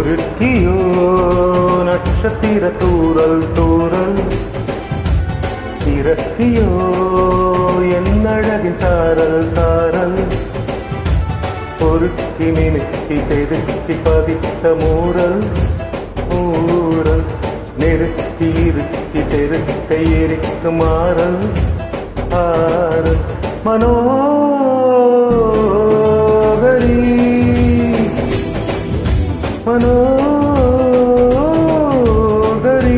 உருக்கியோ நட்சத்திர தூரல் தூரல் இறக்கியோ என் அழகின் சாரல் சாரல் பொறுக்கி மினுக்கி செதுக்கி பதித்த மூரல் மூரல் நெருக்கி இறுக்கி செருக்க எரிக்கு மாறல் ஆறல் மனோகரி மனோகரி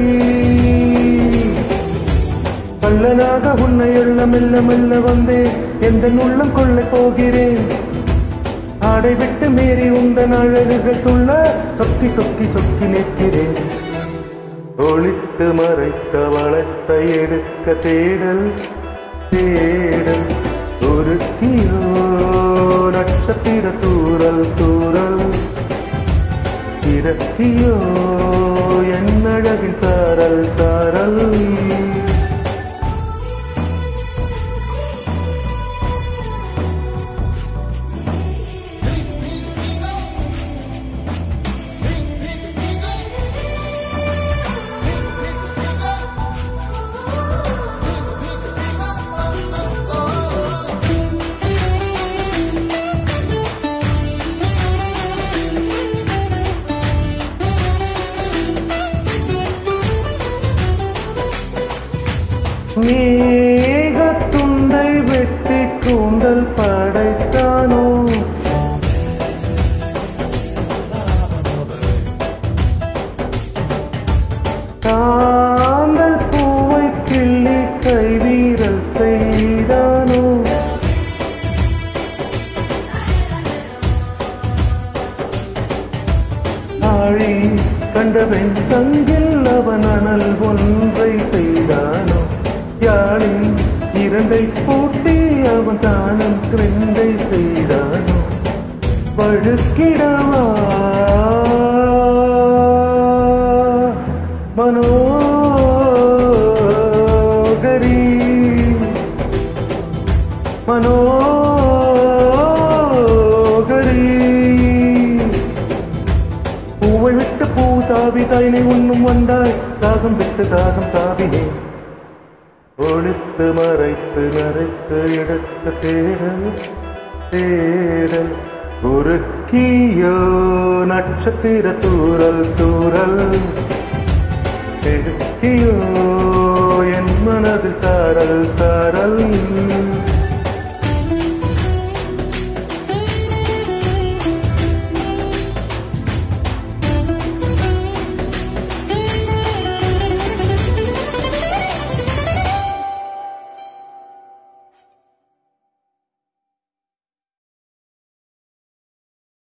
கள்ளனாக உன்னை எள்ள மெல்ல மெல்ல வந்தேன் எந்த உள்ளம் கொள்ளை போகிறேன் ஆடை விட்டு மீறி உந்தன் அழகுகள் துள்ள சொக்கி சொக்கி சொக்கி நிற்கிறேன் ஒளித்து மறைத்த வளத்தை எடுக்க தேடல் தேடல் உருக்கியோ நட்சத்திர தூரல் தூரல் இறக்கியோ என் அழகின் சாரல் சாரல் மேகத்துண்டை வெட்டி கூந்தல் படைத்தானோ காந்தல் பூவை கிள்ளி கைவீரல் செய்தானோ ஆழி கண்டவன் சங்கில் அவன் அனல் ஒன்றை செய்தானோ யாழி இரண்டை பூட்டி அவன் தானம் ரெண்டை செய்தானோ பழுக்கிடவா மனோகரி மனோகரி பூவை விட்டு பூ தாவி தாயினை உண்ணும் வந்தாய் தாகம் விட்டு தாகம் தாவினேன் ஒழித்து மறைத்து மறைத்து எடுத்து தேடல் தேடல் உருக்கியோ நட்சத்திர தூரல் தூரல் எடுக்கியோ என் மனதில் சாரல் சாரல்